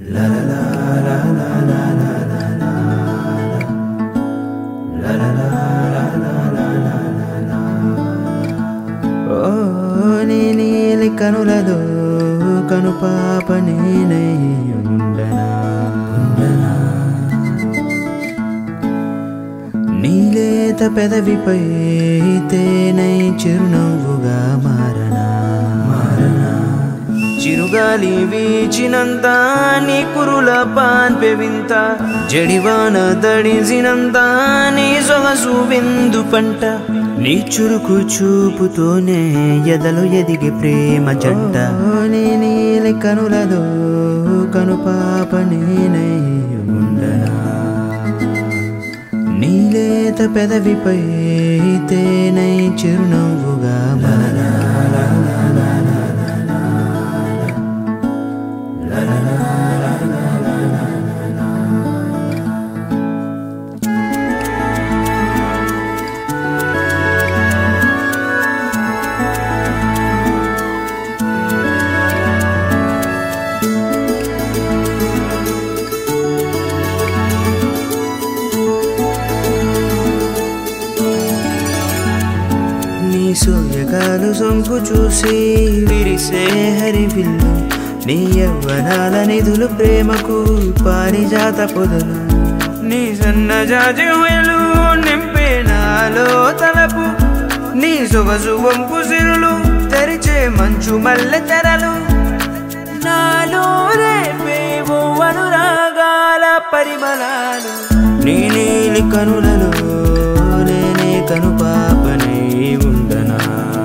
ఓ నీ నీలి కనులదో కను పాప నేనై ఉండనా నీలేత పెదవిపై తేనై చిరునవ్వుగా మారనా మారనా చిరుగాలి వీచినంత నీ కురుల పాన్పె వింత జడివాన దడిసినంత నీ సొగసు విందు పంట నీ చురుకు చూపుతోనే ఎదలు ఎదిగి ప్రేమ జంట నీ నీలి కనులదో కను పాప నేనై ఉండనా నీలేత పెదవిపై తేనై చిరునవ్వుగా మరనా నీ సూర్యకాలు సొంపు చూసి విరిసే హరివిల్లు నీ యవ్వనాల నిధులు ప్రేమకు పారిజాత పొదలు నీ సన్నజాజి హుయలు నింపే నాలో తలపు నీ సొగసు వంపు సిరులు తెరిచే మంచు మల్లె తెరలు నాలో రేపేవో అనురాగాల పరిమళాలు నీ నీలి కనులలో నేనే కను పాపనై ఉండనా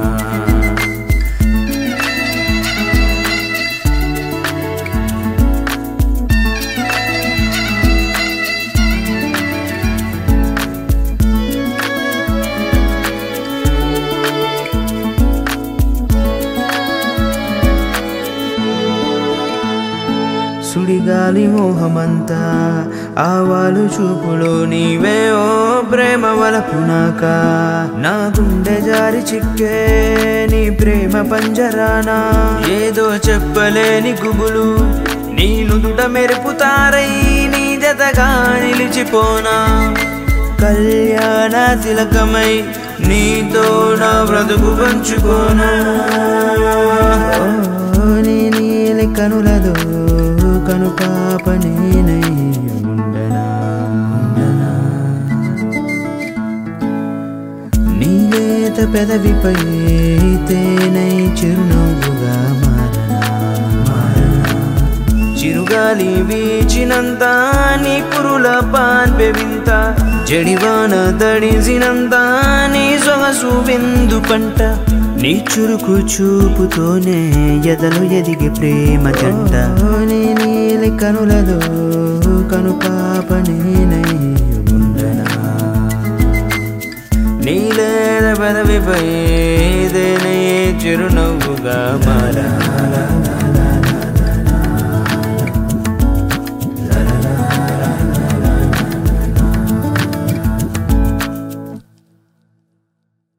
సుడిగాలి మోహమంతా ఆవాలు చూపులో నీవే ఓ ప్రేమ వలపునాక నా గుండె జారి చిక్కే నీ ప్రేమ పంజరానా ఏదో చెప్పలేని గుబులు నీ నుదుట మెరుపుతారై నీ జతగా నిలిచిపోనా కళ్యాణ తిలకమై నీతో నా బ్రతుకు పంచుకోనా ఓ, నీ నీలి కనులదో కను పాప నేనై ఉండనా ఉండనా నీలేత పెదవిపై తేనై చిరునవ్వుగా మారనా మారనా చిరుగాలి వీచినంత నీ కురుల పాన్పె వింత జడివాన దడిసినంత నీ సొగసు విందు పంట నీ చురుకు చూపుతోనే ఎదలు ఎదిగి ప్రేమ జంట నీ నీలి కనులదో కను పాప నేనై ఉండనా నీలేద పదవిపై ఏదైనా చిరునవ్వుగా మారా